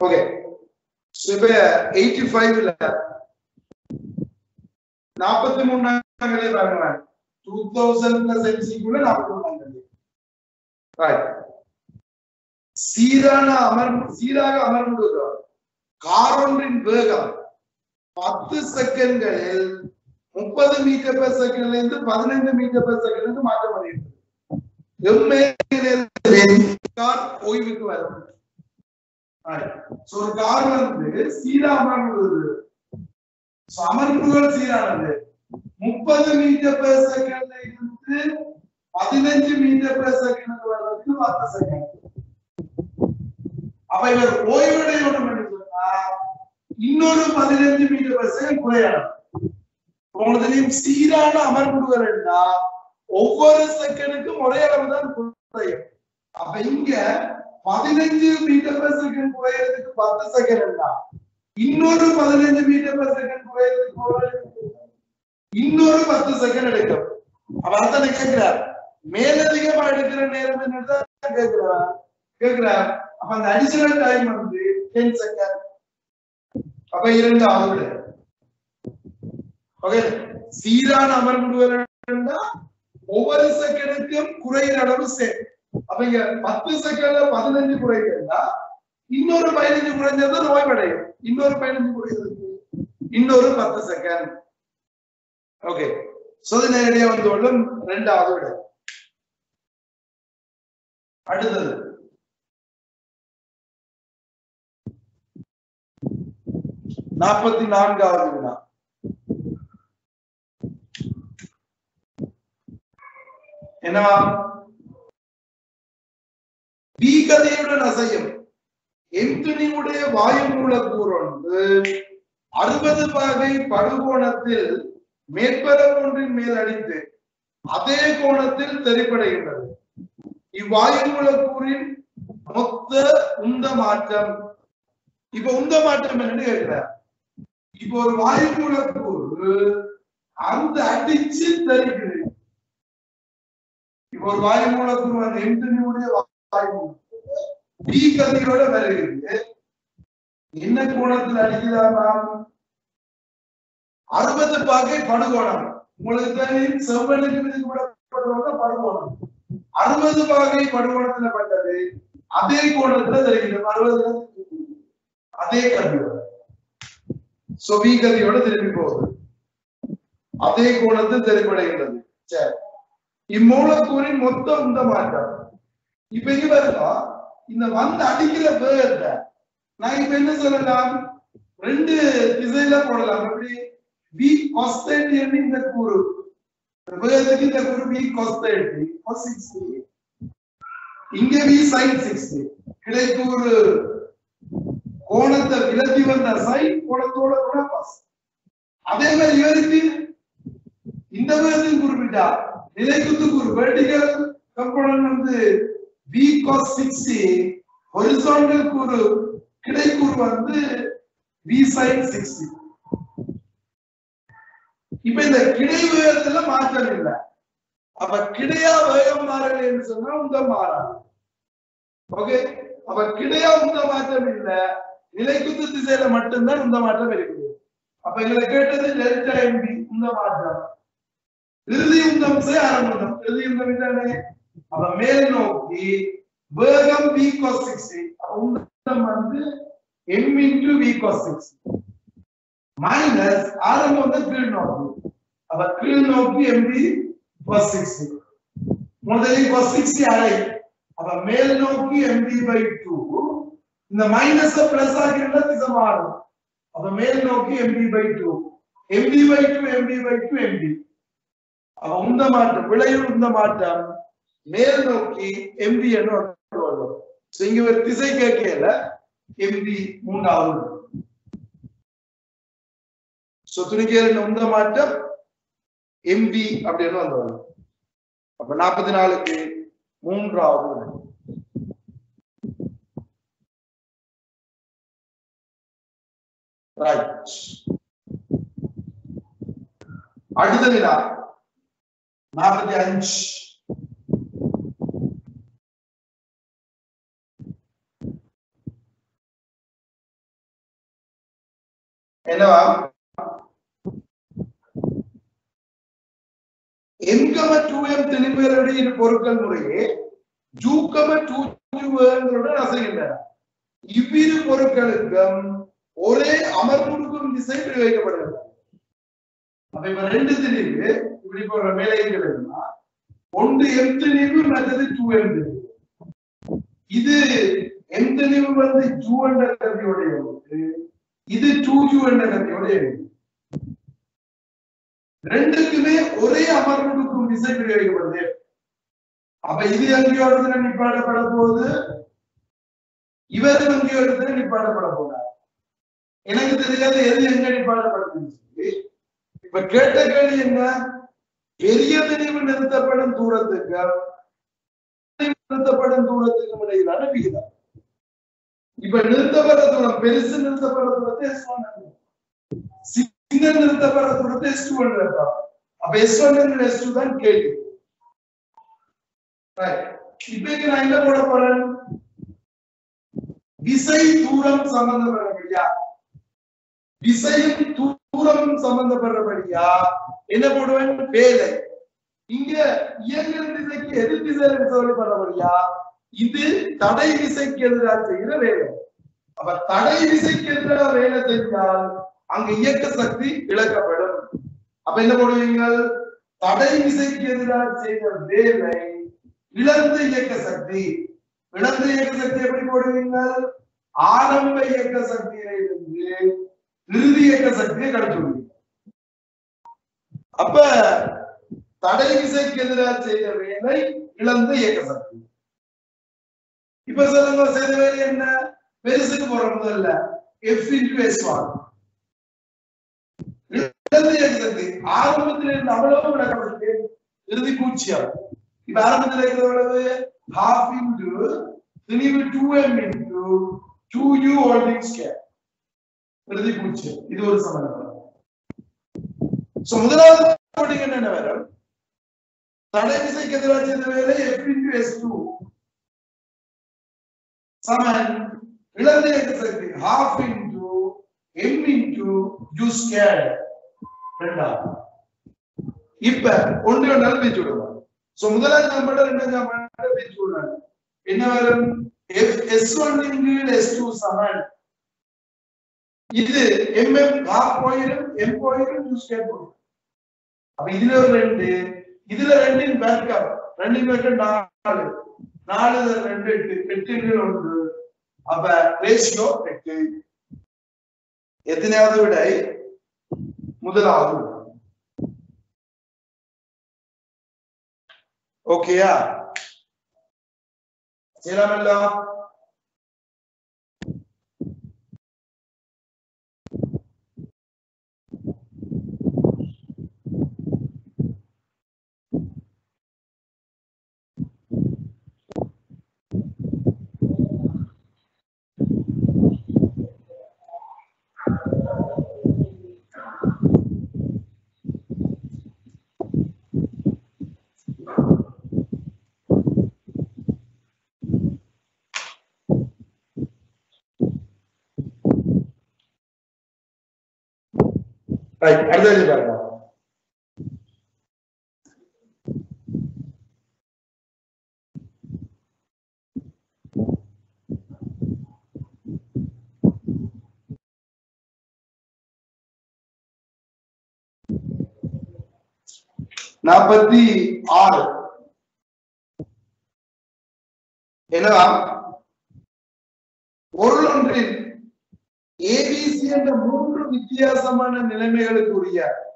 Okay இப்ப eighty ஃபைவ்ல நாற்பத்தி மூணாம் நிலை பாருங்க டூ தௌசண்ட் பிளஸ் எம்சிக்குள்ள நாற்பத்தி மூணாம் நிலை ரைட் சீரான அமர் சீராக அமர்ந்துள்ளோம் காரொன்றின் வேகம் பத்து செகண்ட்களில் முப்பது மீட்டர் பெர் செகண்ட்ல இருந்து பதினைந்து மீட்டர் பெர் செகண்ட் மாற்றம் அடைகிறது கார் ஓய்வுக்கு வரும் So, ஒரு கார் வந்து சீரா அமர்ந்துள்ளது So, அமர்வுகள் சீரானது முப்பது மீட்டர் பெர் செகண்ட்ல இருந்து பதினஞ்சு மீட்டர் பெர் செகண்ட் வர்றதுக்கு பத்து செகண்ட் அப்ப இவர் ஓய்வடையணும் என்று சொன்னா இன்னொரு பதினஞ்சு மீட்டர் பெர் செகண்ட் குறையணும் உங்களுக்கு தெரியும் சீரான அமர்வுகள் என்றா ஒவ்வொரு செகண்டுக்கும் ஒரே அளவு தான் குறையும் அப்ப இங்க பதினஞ்சு மீட்டர் பெர் செகண்ட் குறையறதுக்கு பத்து செகண்ட் இன்னொரு பதினஞ்சு மீட்டர் பெர் செகண்ட் குறையறதுக்கு இன்னொரு பத்து செகண்ட் எடுக்கும் அப்ப அதான் கேட்கிறார் மேலதிகமா எடுக்கிற நேரம் என்னதான் கேட்கிறார் கேட்கிறார் அப்ப அந்த அடிஷனல் டைம் வந்து டென் செகண்ட் அப்ப இரண்டு ஆகுது ஓகே சீரான அமர்வுகள் ஒவ்வொரு செகண்டுக்கும் குறையிற அளவு சேம் அப்ப இங்க பத்து செகண்ட்ல பதினஞ்சு குறைக்கிறா இன்னொரு பதினஞ்சு குறைஞ்சது நோய்வடையும் இன்னொரு பதினஞ்சு குறைகிறதுக்கு இன்னொரு பத்து செகண்ட் ஓகே சொது நேரடியா வந்து கொள்ளும் ரெண்டாவது விட அடுத்தது நாற்பத்தி நான்காவது வினா என்னவா வீகதையுடன் அசையும் எந்தனியுடைய வாயு மூலக்கூறு ஒன்று அறுபது பாகை படுகோணத்தில் மேற்பரம் ஒன்றின் மேல் அடித்து அதே கோணத்தில் தெரிப்படைகின்றது இவ்வாயு மூலக்கூறின் மொத்த உந்த மாற்றம் இப்ப உந்த மாற்றம் என்னன்னு கேட்கிறார் இப்ப ஒரு வாயு மூலக்கூறு அந்த அடிச்சு தெரிக்குது இப்ப ஒரு வாயு மூலக்கூறு அந்த எந்தனியுடைய வாயு மூலக்கூறு பி கதிரோட வருகிறது என்ன கோணத்தில் அடிக்குதாமா அறுபது பாகை படுகோணம் உங்களுக்கு தெரியும் செவ்வனுக்கு மீது கூட படுகோணம் அறுபது பாகை படுகோணத்துல பட்டது அதே கோணத்துல தெரிகிறது அறுபது அதே கதியோட சொவி கதியோட திரும்பி போகுது அதே கோணத்தில் தெரிவடைகின்றது சரி இம்மூலக்கூறின் மொத்த உந்த மாற்றம் இப்ப இங்க வருதா இந்த வந்து அடிக்கிற பேர்ல நான் இப்ப என்ன சொல்லலாம் ரெண்டு திசையில போடலாம் எப்படி பி காஸ்டேட் இந்த கூறு வேகத்துக்கு இந்த கூறு பி காஸ்டேட் சிக்ஸ்டி இங்க பி சைன் சிக்ஸ்டி கிடைக்கூறு கோணத்தை விலத்தி வந்த சைன் கோணத்தோட கூட பாஸ் அதே மாதிரி இவருக்கு இந்த விதத்தில் குறிப்பிட்டா நிலைக்குத்து கூறு வெர்டிகல் கம்போனன்ட் வந்து பி காஸ் சிக்ஸ்டி ஹொரிசாண்டல் கூறு கிடைக்கூறு வந்து பி சைன் சிக்ஸ்டி இப்ப இந்த கிடை வேகத்துல மாற்றம் இல்லை அப்ப கிடையா வேகம் மாறலைன்னு சொன்னா உந்த மாறாது ஓகே அப்ப கிடையா உந்த மாற்றம் இல்ல நிலைக்குத்து திசையில மட்டும்தான் உந்த மாற்றம் இருக்குது அப்ப எங்களை கேட்டது டெல்டா எம்பி உந்த மாற்றம் இறுதி உந்தம் செய் ஆரம்பம் இறுதி உந்தம் என்னன்னு அப்ப மேல் நோக்கி வேகம் வி காஸ் சிக்ஸ்டி உந்தம் வந்து M into V cos sixty minus ஆரம்பம் வந்து கீழ் நோக்கி அப்ப கீழ் நோக்கி எம்பி காஸ் சிக்ஸ்டி முதலில் காஸ் சிக்ஸ்டி அரை அப்ப மேல் நோக்கி எம்பி பை டூ இந்த மைனஸ் பிளஸ் ஆகிருந்தா திசை மாறும் அப்ப மேல் நோக்கி M B by two M B by two M B by two M B அப்ப உந்த மாற்றம் விளைவு உந்த மாற்றம் மேல் நோக்கி எம்பி என்று வரும் So, இங்க ஒரு திசை கேட்கல எம்பி மூன்றாவது சோ துணிக்கையில உந்த மாற்றம் எம்பி அப்படின்னு வந்து வரும் அப்ப நாற்பத்தி நாலுக்கு மூன்றாவது விடை. Right. அடுத்த வினா நாற்பத்தி அஞ்சு என்னவா என்கம டூ எம் திணிவுகளுடைய இரு பொருட்கள் முறையே ஜூக்கம டூ ஜூகளுடன் அசைகின்றன இவ்விரு பொருட்களுக்கும் ஒரே அமர்முடுக்கும் திசை பிரயோகிக்கப்படுகிறது அப்ப இப்ப ரெண்டு திணிவு இப்படி போற மேலைகள் இருந்தா ஒன்று எம் திணிவு மற்றது டூ எம் திணிவு இது எம் திணிவு வந்து ஜூ என்ற கருவியோடைய ஒன்று இது டூ ஜூ என்ற கருவியோடைய ஒன்று ரெண்டுக்குமே ஒரே அமர்வுக்கும் விசை பிரயோகிக்கப்படுது அப்ப இது எங்கேயோ இடத்துல நிப்பாடப்பட போகுது இவர் எங்கேயோ இடத்துல நிப்பாடப்பட போறார் எனக்கு தெரியாத எது எங்க நிப்பாடப்படுதுன்னு சொல்லி இப்ப கேட்ட கேள்வி என்ன பெரிய நினைவு நிறுத்தப்படும் தூரத்துக்கு நிறுத்தப்படும் தூரத்துக்கும் இடையிலான விகிதம் இப்ப நிறுத்தப்படுற தூரம் பெருசு நிறுத்தப்படுற தூரத்தை எஸ் ஒன் சின்ன நிறுத்தப்படுற தூரத்தை எஸ் டூ அப்ப எஸ் ஒன் எஸ் டூ தான் கேள்வி Right. இப்ப இங்க நான் என்ன போட போறேன் விசை தூரம் சம்பந்தப்படுறபடியா விசையும் தூரம் சம்பந்தப்படுறபடியா என்ன போடுவேன் வேலை இங்க இயங்கிற திசைக்கு எதிர் திசையில சொல்லப்படுறபடியா இது தடை விசைக்கு எதிராக செய்கிற வேலை அப்ப தடை விசைக்கு எதிராக வேலை செஞ்சால் அங்க இயக்க சக்தி இழக்கப்படும் அப்ப என்ன போடுவீங்க தடை விசைக்கு எதிராக செய்த வேலை இழந்த இயக்க சக்தி இழந்த இயக்க சக்தி எப்படி போடுவீங்க ஆரம்ப இயக்க சக்தியில இருந்து இறுதி இயக்க சக்தியை கழிச்சுடுவீங்க அப்ப தடை விசைக்கு எதிராக செய்த வேலை இழந்த இயக்க சக்தி இப்ப சொல்லுங்க செய்த வேலை என்ன பெருசுக்கு போற முதல்ல எஃப் இன்டு எஸ் ஒன் இழந்த இயக்க சக்தி ஆரம்பத்தில் இருந்து அவ்வளவு விளக்கப்பட்டு இறுதி பூச்சியாகும் இப்ப ஆரம்பத்தில் இருக்கிற எவ்வளவு ஹாஃப் இன்டு திணிவு two M into two U holding square இறுதி பூச்சி இது ஒரு சமன்பாடு சோ முதலாவது போட்டீங்கன்னா என்ன வரும் தடை விசைக்கு எதிராக செய்த வேலை எஃப் இன்டு எஸ் டூ சமன் இழந்த இயக்க சக்தி half into M into U square ரெண்டாவது இப்ப ஒன்று ஒன்றால் பிரிச்சு விடுவாங்க சோ முதலாவது நம்பர் ரெண்டாவது நம்பர் பிரிச்சு விடுறாங்க என்ன வரும் S one into S two சமன் இது எம்எம் ஹாஃப் போயிடும் எம் போயிடும் யூ ஸ்கேர் போயிடும் அப்ப இதுல ஒரு ரெண்டு இதுல ரெண்டின் பேக்கப் ரெண்டின் பேக்கப் நாலு நாலு ரெண்டு எட்டு எட்டு ஒன்று அப்ப ரேஷியோ எட்டு எத்தனையாவது விடை முதலாவது விடை ஓகேயா செய்யலாமல்ல ரைட் அடுத்தது பாருங்க நாற்பத்தி ஆறு என்னவா பொருள் ஒன்றின் ஏபிசி என்ற மூன்று வித்தியாசமான நிலைமைகளுக்குரிய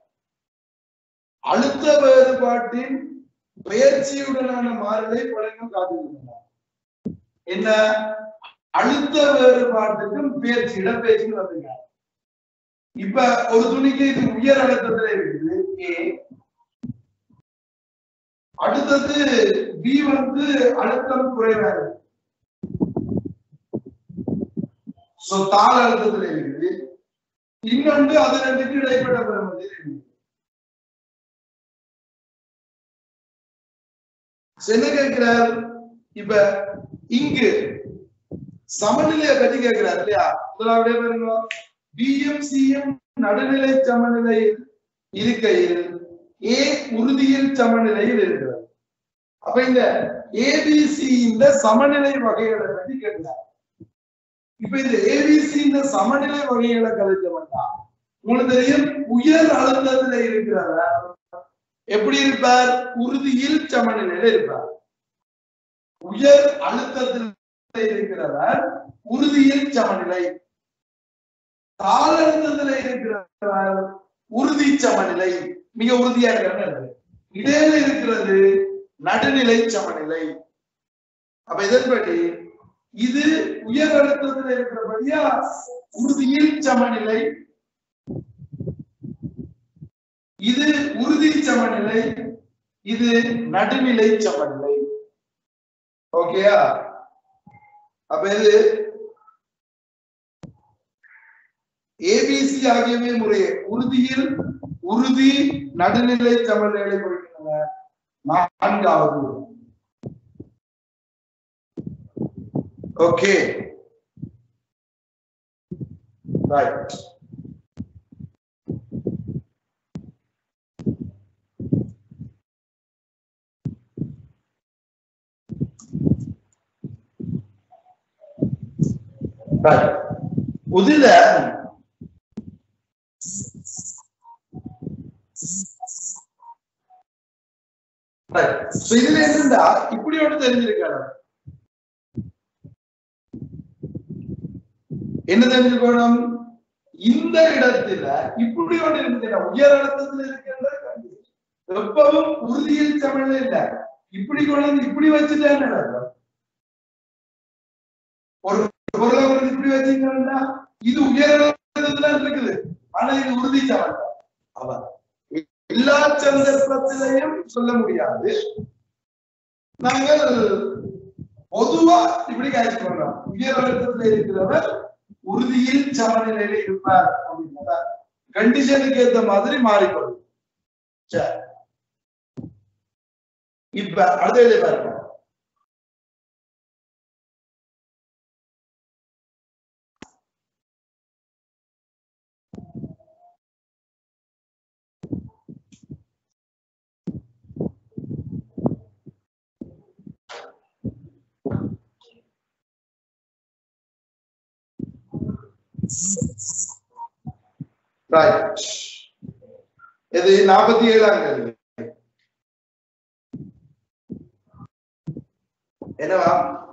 அழுத்த வேறுபாட்டின் பெயர்ச்சியுடனான மாறுதலை பழங்கம் காட்டுகின்றன என்ன அழுத்த வேறுபாட்டுக்கும் பெயர்ச்சி இடப்பெயர்ச்சின்னு வந்துங்க இப்ப ஒரு துணிக்கு இது உயர் அழுத்தத்துல இருக்குது ஏ அடுத்தது பி வந்து அழுத்தம் குறைவா இருக்கு சோ தாள அழுத்தத்துல இருக்குது இன்னொன்று அது ரெண்டுக்கு இடைப்பட்ட பெறுமதியில் இருக்குது என்ன கேட்கிறார் இப்ப இங்கு சமநிலையை பற்றி கேட்கிறார் இல்லையா முதலாவதே பாருங்க பிஎம்சிஎம் நடுநிலை சமநிலையில் இருக்கையில் ஏ உறுதியில் சமநிலையில் இருக்கிறது அப்ப இந்த ஏபிசி இந்த சமநிலை வகைகளை பற்றி கேட்கிறார் இப்ப இந்த ஏபிசி இந்த சமநிலை வகைகளை கழிக்க வேண்டாம் உங்களுக்கு தெரியும் உயர் அழுத்தத்துல இருக்கிறவர் எப்படி இருப்பார் உறுதியில் சமநிலையில இருப்பார் உயர் அழுத்தத்தில் இருக்கிறவர் உறுதியில் சமநிலை தாழ அழுத்தத்தில் இருக்கிறவர் உறுதி சமநிலை மிக உறுதியா இருக்கிறது இடையில இருக்கிறது நடுநிலை சமநிலை அப்ப இதன்படி இது உயர் அழுத்தத்தில் இருக்கிறபடியா உறுதியில் சமநிலை இது உறுதி சமநிலை இது நடுநிலை சமநிலை ஓகேயா அப்ப இது ஏபிசி ஆகியவை முறையே உறுதியில் உறுதி நடுநிலை சமநிலை குறிக்கின்றன நான்காவது ஓகே ரைட் ரைட் உதில ரைட் சோ இதுல என்னண்டா இப்படி ஒன்று தெரிஞ்சிருக்காரு என்ன தெரிஞ்சுக்கணும் இந்த இடத்துல இப்படி ஒன்று இருக்குது உயர் அழுத்தத்துல இருக்கின்ற எப்பவும் உறுதியில் சமநிலை இல்ல இப்படி கொண்டு வந்து இப்படி வச்சுட்டேன் நடக்கும் ஒரு பொருளை கொண்டு இப்படி வச்சீங்கன்னா இது உயர் அழுத்தத்துல இருக்குது ஆனா இது உறுதி சமநிலை அவன் எல்லா சந்தர்ப்பத்திலையும் சொல்ல முடியாது நாங்கள் பொதுவா இப்படி காய்ச்சி பண்றோம் உயர் அழுத்தத்தில் இருக்கிறவர் உறுதியில் சமநிலையில இருப்பார் அப்படின்னா கண்டிஷனுக்கு ஏத்த மாதிரி மாறிக்கொள்ளும் சரி இப்ப அடுத்த எழுதி பாருங்க ரைட் இது நாற்பத்தி ஏழாம் கேள்வி என்னவா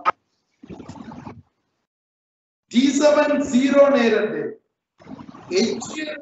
டி செவன் ஜீரோ நேரத்தில் HCl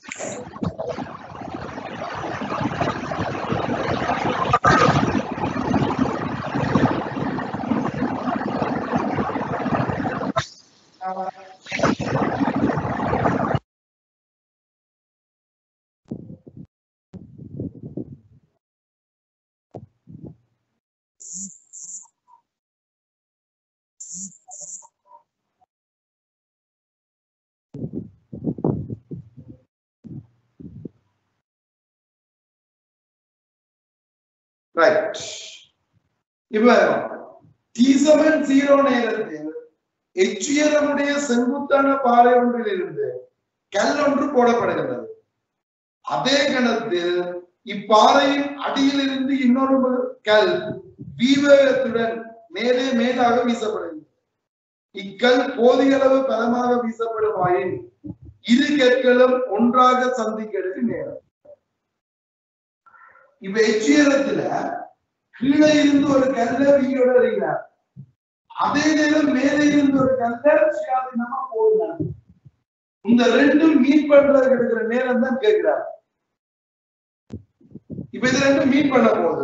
ரைட் இப்ப டி செவன் ஜீரோ நேரத்தில் எச்சுயரமுடைய செங்குத்தான பாறை ஒன்றில் இருந்து கல் ஒன்று போடப்படுகிறது அதே கணத்தில் இப்பாறையின் அடியில் இருந்து இன்னொரு கல் வீவேகத்துடன் மேலே மேலாக வீசப்படுகிறது இக்கல் போதிய அளவு பலமாக வீசப்படுமாயின் இரு கற்களும் ஒன்றாக சந்திக்கிறது நேரம் இப்ப எச்சுயரத்துல கீழே இருந்து ஒரு கல்ல வீயோட அறிகிறார் அதே நேரம் மேலே இருந்து ஒரு கல்ல சுயாதீனமா போடுறார் இந்த ரெண்டும் மீட் பண்றதுக்கு எடுக்கிற நேரம் தான் கேட்கிறார் இப்ப இது ரெண்டும் மீட் பண்ண போகுது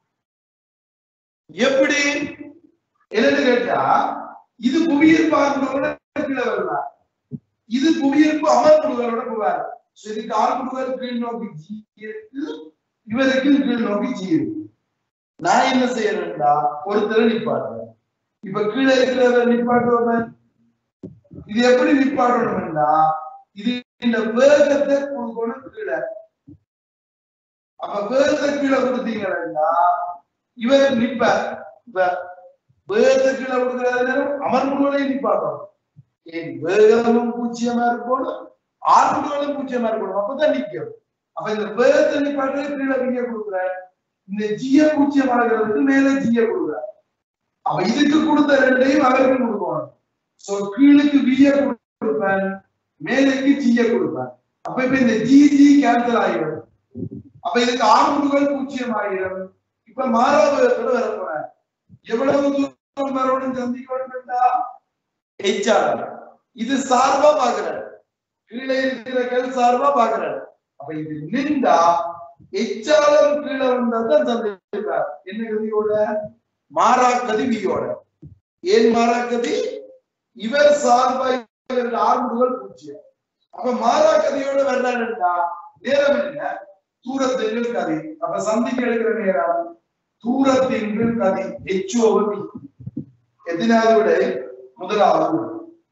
எப்படி என்னன்னு கேட்டா இது புவியீர்ப்பு ஆர்வங்களோட கீழே வருவார் இது புவியீர்ப்பு அமர்வுகளோட போவார் சரி ஆர்வங்கள் கீழ் நோக்கி ஜி இருக்கு இவருக்கு கீழ் நோக்கி ஜி இருக்கு நான் என்ன செய்யறேன்டா ஒருத்தரை நிப்பாட்டுறேன் இப்ப கீழே இருக்கிறத நிப்பாட்டுவேன் இது எப்படி நிப்பாட்டணும்னா இது இந்த வேகத்தை கொடுக்கணும் கீழே அப்ப வேகத்தை கீழே கொடுத்தீங்கன்னா இவர் நிப்பார் இப்ப வேகத்தை கீழே கொடுக்கிற நேரம் அமர்வுகளை நிப்பாட்டணும் என் வேகமும் பூச்சியமா இருக்கணும் ஆர்முடுகளும் பூஜ்ஜியமா இருக்கணும் அப்பதான் நிக்கும் அப்ப இந்த வேர்த்தை நிப்பாட்டு கீழே விய கொடுக்குற இந்த ஜிய பூஜ்ஜியம் ஆகிறதுக்கு மேல ஜிய கொடுக்குற அப்ப இதுக்கு கொடுத்த ரெண்டையும் அவருக்கு கொடுக்கணும் சோ கீழுக்கு விய கொடுப்பேன் மேலுக்கு ஜிய கொடுப்பேன் அப்ப இப்ப இந்த ஜி ஜி கேன்சல் ஆகிடும் அப்ப இதுக்கு ஆறுமுடுகள் பூஜ்ஜியம் ஆகிடும் இப்ப மாறாவதோட வர போறேன் எவ்வளவு தூரம் வரணும் சந்திக்கணும்டா எச்ஆர் இது சார்பா பாக்குறேன் கீழே இருக்கிற கல் சார்பா பாக்குறேன் அப்ப இது நின்றா எச்சாலம் கீழே வந்தாதான் சந்திக்கிறார் என்ன கதியோட மாறாக்கதி வியோட ஏன் மாறாக்கதி இவர் சார்பா இவர்கள் ஆறுமுடுகள் பூஜ்ஜியம் அப்ப மாறாக்கதியோட வர்றாருன்னா நேரம் என்ன தூரத்தின் கதி அப்ப சந்திக்க எடுக்கிற நேரம் தூரத்தின் கதி எச்சோவி எத்தனாவது விட முதலாவது விடை.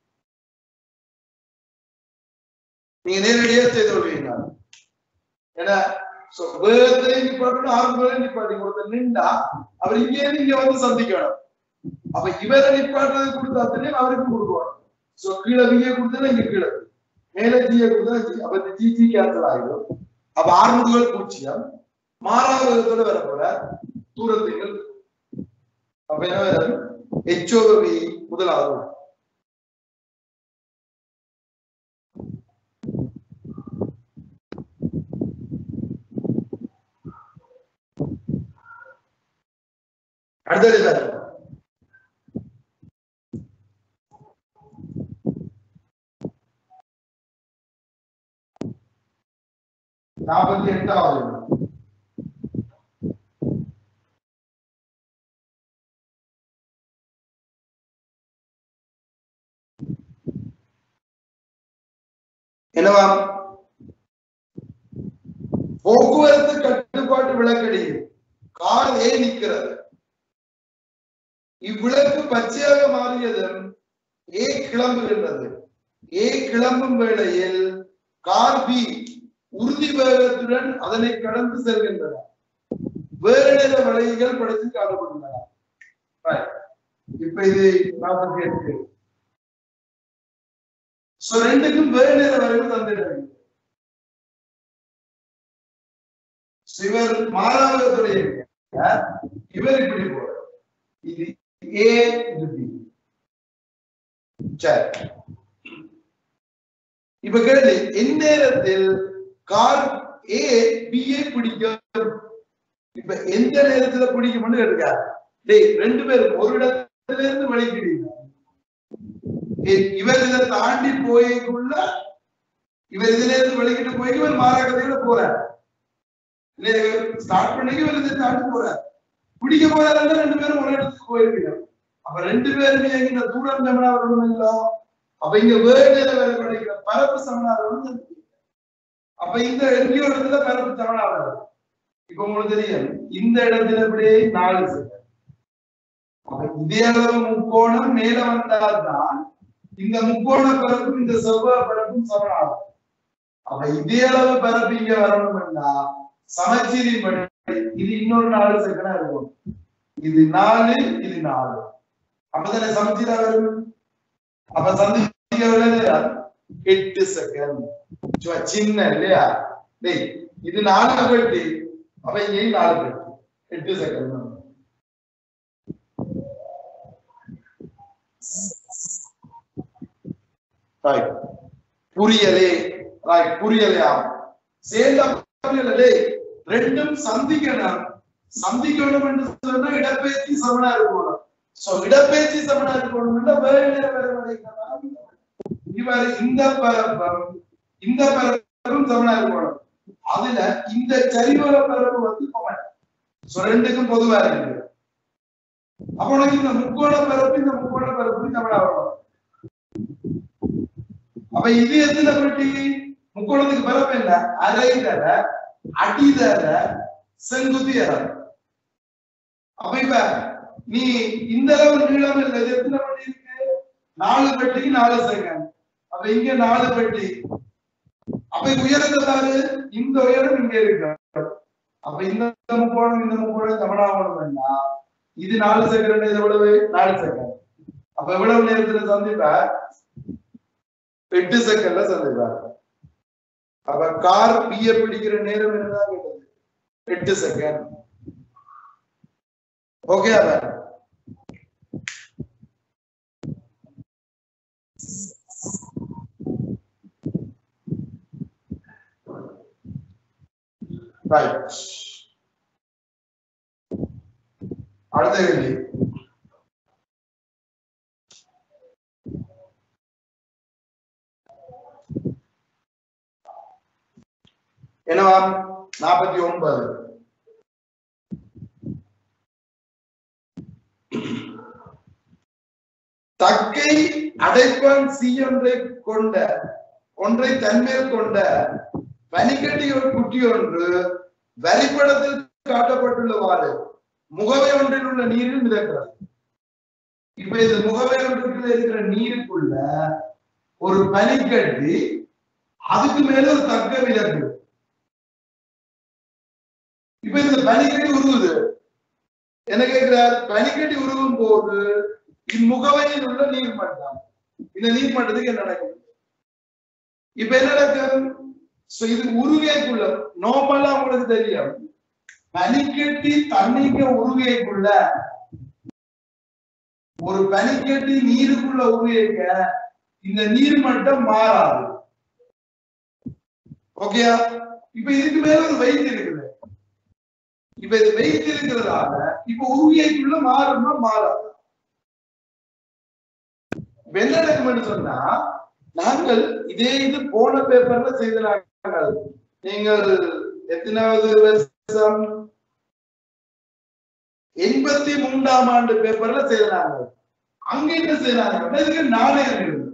நீங்க நேரடியா செய்து கொள்வீங்க ஏன்னா so வேகத்தையும் நிப்பாட்டணும் ஆரம்பத்தையும் நிப்பாட்டி ஒருத்தர் நின்றா அவர் இங்கே இங்க வந்து சந்திக்கணும் அப்ப இவரை நிப்பாட்டுறது கொடுத்தாத்தனையும் அவருக்கு கொடுக்கணும் சோ கீழே விய கொடுத்தா இங்க கீழே மேல ஜிய கொடுத்தா ஜி அப்ப இந்த ஜி ஜி கேன்சல் ஆகிடும் அப்ப ஆறுமுகங்கள் பூஜ்ஜியம் மாறாவதத்தோட வர போற தூரத்துகள் அப்ப என்ன வரும் எச்ஓவி முதலாவது வரும். அடுத்தது பாருங்க. நாற்பத்தி எட்டாவது என்னவா போக்குவரத்து கட்டுப்பாட்டு விளக்கடியில் கார் ஏ நிற்கிறது இவ்விளக்கு பச்சையாக மாறியதும் ஏ கிளம்புகின்றது ஏ கிளம்பும் வேளையில் கார் பி உறுதி வேகத்துடன் அதனை கடந்து செல்கின்றன வேறு நிற வளைவுகள் படைத்து காணப்படுகின்றன Right. இப்ப இது நாற்பத்தி எட்டு சோ ரெண்டுக்கும் வேறு நிற வளைவு தந்துடுறாங்க இவர் மாறாவதுடைய இவர் இப்படி போற இது ஏ இது பி சரி இப்ப கேள்வி எந்நேரத்தில் கார் ஏ பிஏ பிடிக்கும் இப்ப எந்த நேரத்துல பிடிக்கும்னு கேட்டுக்க டேய் ரெண்டு பேரும் ஒரு இடத்துல இருந்து வலிக்கிறீங்க இவர் இதை தாண்டி போய்க்குள்ள இவர் இதுல இருந்து வெளிக்கிட்டு போய் இவர் மாறாக்கதையோட போறார் ஸ்டார்ட் பண்ணி இவர் இதை தாண்டி போறார் பிடிக்க போறாருன்னா ரெண்டு பேரும் ஒரு இடத்துக்கு போயிருப்பீங்க அப்ப ரெண்டு பேருமே எங்க தூரம் சமனா வரணும் இல்ல அப்ப இங்க வேறு வேற கிடைக்கிற பரப்பு சமனா வரணும் அப்ப இந்த எங்கேயோ இடத்துல பரப்பு சமனா வரும் இப்ப உங்களுக்கு தெரியும் இந்த இடத்துல அப்படியே நாலு செகண்ட் அப்ப இதே அளவு முக்கோணம் மேல வந்தால்தான் இந்த முக்கோண பரப்பும் இந்த செவ்வாய் பரப்பும் சமனாகும் அப்ப இதே அளவு பரப்பு இங்க வரணும்னா சமச்சீரின் படி இது இன்னொரு நாலு செகண்டா இருக்கும் இது நாலு இது நாலு அப்பதானே சமச்சீரா வரும் அப்ப சந்திக்க இல்லையா எட்டு செகண்ட் சும்மா சின்ன இல்லையா டேய் இது நாலு பெட்டி அப்ப இங்கேயும் நாலு பெட்டி எட்டு செகண்ட் ரைட் புரியலே ரைட் புரியலையா சேர்ந்த புரியலே ரெண்டும் சந்திக்கணும் சந்திக்கணும் என்று சொன்னா இடப்பெயர்ச்சி சமனா இருக்கணும் சோ இடப்பெயர்ச்சி சமனா இருக்கணும்னா வேற வேற வரைக்கும் இவர் இந்த பரப்பம் இந்த பரப்பும் சமனா இருக்கணும் அதுல இந்த சரிவர பரப்பு வந்து கொமன் சோ ரெண்டுக்கும் பொதுவா இருக்கு அப்ப உனக்கு இந்த முக்கோண பரப்பு இந்த முக்கோண பரப்பு சமனா வரணும் அப்ப இது எத்தனை பெட்டி முக்கோணத்துக்கு பரப்பு என்ன அரை தர அடி தர செங்குதி தர அப்ப இப்ப நீ இந்த அளவு நீளம் இல்லை இது எத்தனை பெட்டி இருக்கு நாலு பெட்டிக்கு நாலு செகண்ட் அப்ப இங்க நாலு பெட்டி அப்ப உயரத்தை பாரு இந்த உயரம் இங்க இருக்கு அப்ப இந்த முக்கோணம் இந்த முக்கோணம் தமிழாகணும் வேண்டாம் இது நாலு செகண்ட் இது எவ்வளவு நாலு செகண்ட் அப்ப எவ்வளவு நேரத்துல சந்திப்ப எட்டு செகண்ட்ல சந்திப்பார் அப்ப கார் பிய பிடிக்கிற நேரம் என்னதான் கேட்டது எட்டு செகண்ட் ஓகே அவன் ரைட் அடுத்த கேள்வி என்னவா நாற்பத்தி ஒன்பது தக்கை அடைப்பான் சி ஒன்றை கொண்ட ஒன்றை தன்மேல் கொண்ட பனிக்கட்டி ஒரு குட்டி ஒன்று வரிப்படத்தில் காட்டப்பட்டுள்ளவாறு முகவை ஒன்றில் உள்ள நீரில் மிதக்கிறது இப்ப இது முகவை ஒன்றுக்குள்ள இருக்கிற நீருக்குள்ள ஒரு பனிக்கட்டி அதுக்கு மேல ஒரு தக்க மிதக்குது இப்ப இந்த பனிக்கட்டி உருகுது என்ன கேட்கிறார் பனிக்கட்டி உருகும் போது இம்முகவையில் உள்ள நீர் மட்டம் இந்த நீர் மட்டத்துக்கு என்ன நடக்கும் இப்ப என்ன நடக்கும் So, இது உருகைக்குள்ள நோமலா உங்களுக்கு தெரியும் பனிக்கட்டி தண்ணிக்கு உருகைக்குள்ள ஒரு பனிக்கட்டி நீருக்குள்ள உருகைக்க இந்த நீர் மட்டம் மாறாது ஓகேயா இப்ப இதுக்கு மேல ஒரு வெயிட் இருக்குது இப்ப இது வெயிட் இருக்கிறதால இப்ப உருகைக்குள்ள மாறும்னா மாறாது இப்ப என்ன நடக்கும்னு சொன்னா நாங்கள் இதே இது போன பேப்பர்ல செய்த நாங்கள் நீங்கள் எத்தனாவது வருஷம் எண்பத்தி மூன்றாம் ஆண்டு பேப்பர்ல செய்தாங்க அங்க என்ன செய்யறாங்க இதுக்கு நாணயம் இருக்கு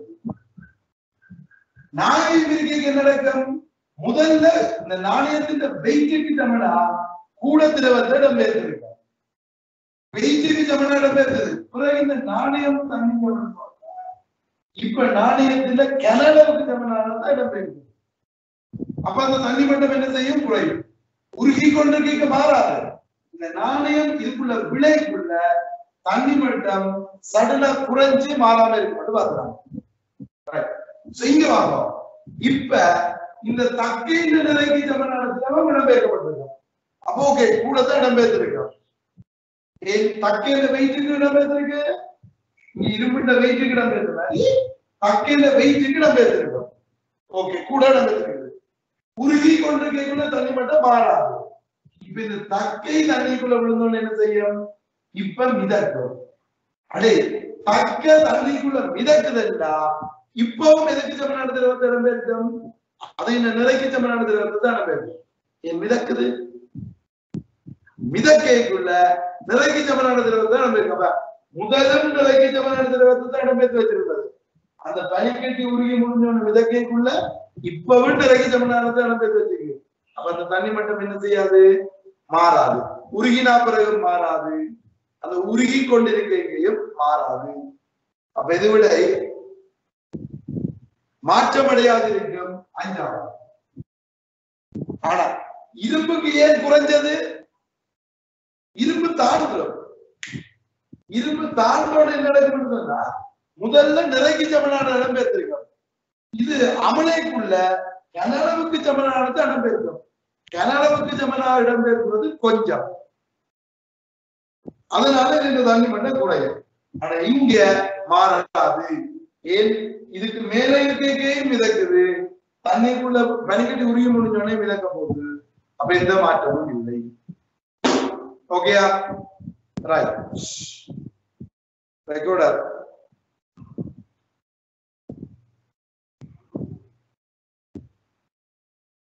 நாணயம் இருக்கைக்கு என்ன நடக்கும் முதல்ல இந்த நாணயத்தின் வெயிட்டுக்கு தமிழா கூட திரவத்தை இடம்பெயர்த்திருக்க வெயிட்டுக்கு தமிழா இடம்பெயர்த்தது பிறகு இந்த நாணயம் தண்ணி போடணும் இப்ப நாணயத்துல கனடாவுக்கு தமிழ்நாடு இடம்பெயர்ந்து அப்ப அந்த தண்ணி மட்டம் என்ன செய்யும் குறையும் உருகி கொண்டிருக்க மாறாது இந்த நாணயம் இதுக்குள்ள விலைக்குள்ள தண்ணி மட்டம் சடனா குறைஞ்சு மாறாம இருக்கும் பாக்குறாங்க இங்க வாங்கும் இப்ப இந்த தக்கையின் நிலைக்கு தமிழ்நாடு இடம்பெயர்க்கப்பட்டிருக்கோம் அப்போ ஓகே கூட தான் இடம்பெயர்த்திருக்கோம் ஏன் தக்கையில வெயிட்டுக்கு இடம்பெயர்த்திருக்கு இரும்பிட்ட வெயிட்டுக்கு இடம் பேசுறாரு தக்கையில வெயிட்டுக்கு இடம் பேசிருக்கோம் ஓகே கூட இடம் பேசுறது உருகி கொண்டிருக்கைக்குள்ள தண்ணி மட்டும் மாறாது இப்ப இந்த தக்கை தண்ணிக்குள்ள விழுந்தோன்னு என்ன செய்யும் இப்ப மிதக்கும் அடே தக்க தண்ணிக்குள்ள மிதக்குதுண்டா இப்பவும் எதுக்கு தமிழ்நாடு திரவத்தை இடம் பேருக்கும் அதை இந்த நிறைக்கு தமிழ்நாடு திரவத்தை தான் இடம் பேருக்கும் ஏன் மிதக்குது மிதக்கைக்குள்ள நிறைக்கு தமிழ்நாடு திரவத்தை தான் இடம் பேருக்கும் முதலும் நிலைக்கு தமிழ்நாடு திரவத்தை தான் இடம்பெற்று வச்சிருந்தது அந்த பனிக்கட்டி உருகி முடிஞ்சவன விதக்கைக்குள்ள இப்பவும் நிலைக்கு தமிழ்நாடு தான் இடம்பெற்று வச்சிருக்கு அப்ப அந்த தண்ணி மட்டம் என்ன செய்யாது மாறாது உருகினா பிறகு மாறாது அந்த உருகி கொண்டிருக்கையும் மாறாது அப்ப இது விட மாற்றமடையாது இருக்கும் அஞ்சாவது ஆனா இரும்புக்கு ஏன் குறைஞ்சது இரும்பு தாழ்ந்துடும் இரும்பு தாழ்வோடு என்ன நடக்கும்னு சொன்னா முதல்ல நிறைக்கு தமிழ்நாடு இடம்பெயர்த்திருக்கோம் இது அமலைக்குள்ள கனளவுக்கு தமிழ்நாடு இடம்பெயர்க்கும் கனளவுக்கு தமிழ்நாடு இடம்பெயர்க்கிறது கொஞ்சம் அதனால இந்த தண்ணி மட்டம் குறையும் ஆனா இங்க மாறாது ஏன் இதுக்கு மேல இருக்கையும் மிதக்குது தண்ணிக்குள்ள பனிக்கட்டி உருகி முடிஞ்சோடனே மிதக்க போகுது அப்ப எந்த மாற்றமும் இல்லை ஓகேயா ரைட் ரெக்கார்டர்